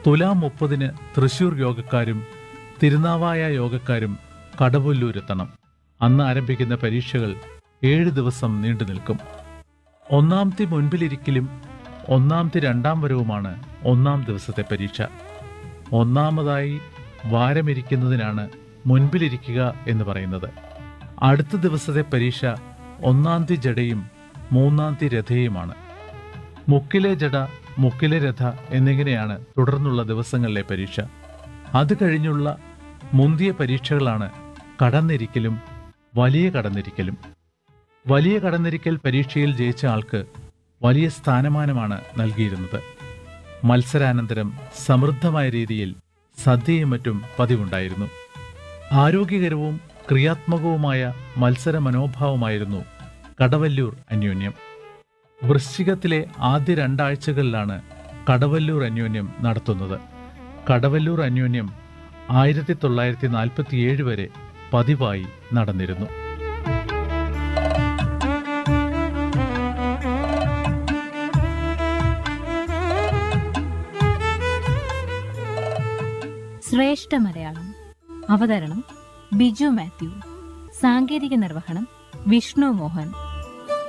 തുലാം മുപ്പതിന് തൃശൂർ യോഗക്കാരും തിരുനാവായ യോഗക്കാരും കടവല്ലൂരെത്തണം അന്ന് ആരംഭിക്കുന്ന പരീക്ഷകൾ ഏഴ് ദിവസം നീണ്ടു നിൽക്കും ഒന്നാംതി മുൻപിലിരിക്കലും ഒന്നാംതി രണ്ടാം വരവുമാണ് ഒന്നാം ദിവസത്തെ പരീക്ഷ ഒന്നാമതായി വാരമിരിക്കുന്നതിനാണ് മുൻപിലിരിക്കുക എന്ന് പറയുന്നത് അടുത്ത ദിവസത്തെ പരീക്ഷ ഒന്നാം തീയതി ജഡയും മൂന്നാം തീയതി രഥയുമാണ് മുക്കിലെ ജഡ മുക്കിലെ രഥ എന്നിങ്ങനെയാണ് തുടർന്നുള്ള ദിവസങ്ങളിലെ പരീക്ഷ അത് കഴിഞ്ഞുള്ള മുന്തിയ പരീക്ഷകളാണ് കടന്നിരിക്കലും വലിയ കടന്നിരിക്കലും വലിയ കടന്നിരിക്കൽ പരീക്ഷയിൽ ജയിച്ച ആൾക്ക് വലിയ സ്ഥാനമാനമാണ് നൽകിയിരുന്നത് മത്സരാനന്തരം സമൃദ്ധമായ രീതിയിൽ സദ്യയും മറ്റും പതിവുണ്ടായിരുന്നു ആരോഗ്യകരവും ക്രിയാത്മകവുമായ മത്സര മനോഭാവമായിരുന്നു കടവല്ലൂർ അന്യോന്യം വൃശ്ചികത്തിലെ ആദ്യ രണ്ടാഴ്ചകളിലാണ് കടവല്ലൂർ അന്യോന്യം നടത്തുന്നത് കടവല്ലൂർ അന്യോന്യം ആയിരത്തി തൊള്ളായിരത്തി നാൽപ്പത്തിയേഴ് വരെ പതിവായി നടന്നിരുന്നു ശ്രേഷ്ഠ മലയാളം അവതരണം ബിജു മാത്യു സാങ്കേതിക നിർവഹണം വിഷ്ണു മോഹൻ